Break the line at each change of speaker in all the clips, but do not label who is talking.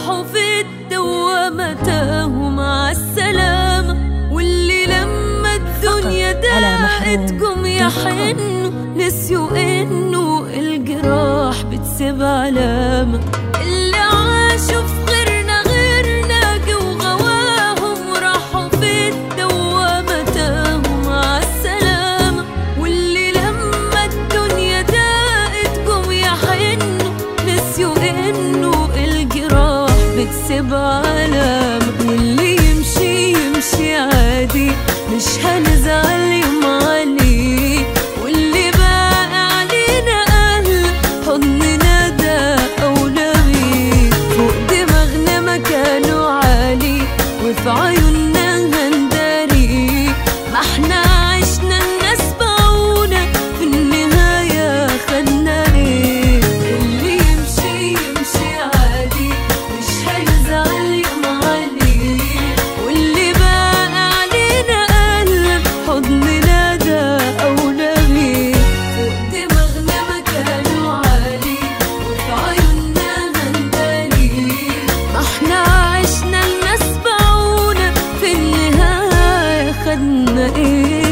راحوا في الدوامة تاهوا مع السلامة واللي لما الدنيا
على محروم
داقت قم يحنوا نسيوا انه الجراح بتسيب علامة اللي عاشوا في غيرنا غيرنا جو غواهم راحوا في الدوامة تاهوا مع السلامة واللي لما الدنيا داقت قم يحنوا نسيوا انه الجراح بتسيب علامة واللي يمشي يمشي عادي مش هنزعل يوم عليه واللي باقي علينا أهل حضننا ده أولى بيه فوق دماغنا مكانه عالي وفي عيوننا هنداري ما احنا عشنا الناس باعونا في النهاية خدنا ايه اللي يمشي يمشي عادي مش هنزعل يوم عليه واللي باقي علينا قلب حضننا ده أولى بيه فوق دماغنا مكانه عالي وفي عيوننا هنداري ما احنا عشنا الناس باعونا في النهاية خدنا ايه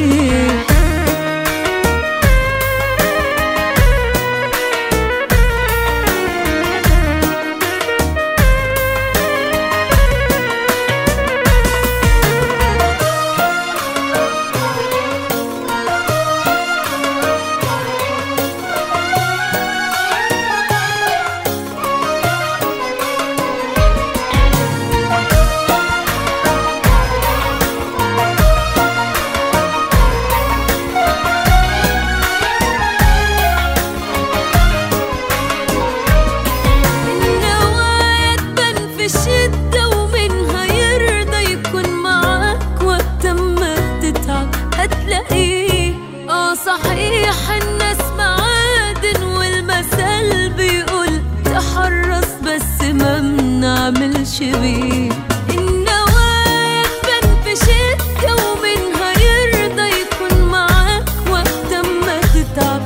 النوايا تبان في شدة ومنها يرضى يكون معاك وقت ما تتعب هتلاقيه اه صحيح الناس معادن والمثل بيقول تحرص بس ما بنعملش بيه النوايا تبان في شدة ومنها يرضى يكون معاك وقت ما تتعب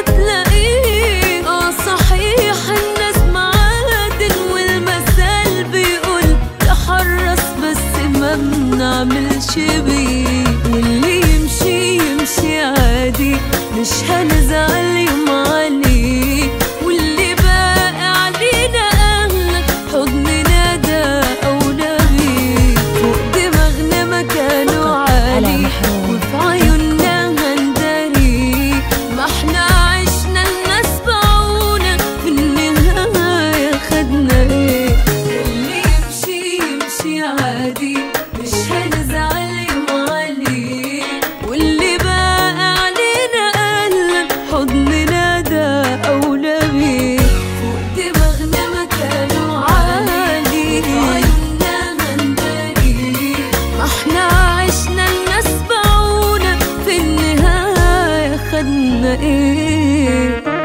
هتلاقيه اه صحيح الناس معادن والمثل بيقول تحرص بس ما بنعملش بيه واللي يمشي يمشي عادي مش هنزعل يوم عليه واللي باقي علينا اهلك حضننا ده اولى بيه فوق دماغنا مكانه عالي
محروم.
وفي عيوننا هنداري ما احنا عشنا الناس باعونا في النهاية خدنا ايه اللي يمشي يمشي عادي مش هنزعل يوم عليه واللي باقي علينا قلب حضننا ده أولى بيه فوق دماغنا مكانه عالي في عيوننا هنداري ما احنا عشنا الناس باعونا في النهاية خدنا ايه